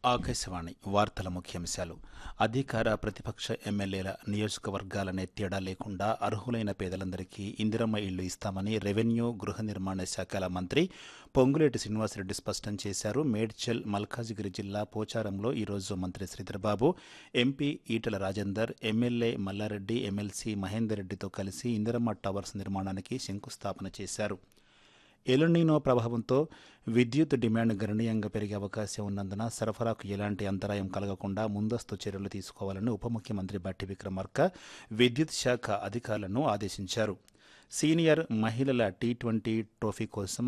ఆకాశవాణి వార్తల ముఖ్యాంశాలు అధికార ప్రతిపక్ష ఎమ్మెల్యేల నియోజకవర్గాలనే తేడా లేకుండా అర్హులైన పేదలందరికీ ఇందిరమ్మ ఇళ్లు ఇస్తామని రెవెన్యూ గృహ నిర్మాణ శాఖల మంత్రి పొంగులేటి శ్రీనివాసరెడ్డి స్పష్టం చేశారు మేడ్చల్ మల్కాజిగిరి జిల్లా పోచారంలో ఈరోజు మంత్రి Sridharbabu MP Etela Rajender MLA Mallareddy MLC Mahender రెడ్డితో కలిసి ఇందిరమ్మ టవర్స్ నిర్మాణానికి శంకుస్థాపన చేశారు ఎలునీనో ప్రభావంతో విద్యుత్ డిమాండ్ గణనీయంగా పెరిగే అవకాశం ఉన్నందున సరఫరాకు ఎలాంటి అంతరాయం కలగకుండా ముందస్తు చర్యలు తీసుకోవాలని ఉప ముఖ్యమంత్రి బట్టి విక్రమార్క విద్యుత్ శాఖ అధికారులను ఆదేశించారు సీనియర్ మహిళల టీ ట్వంటీ ట్రోఫీ కోసం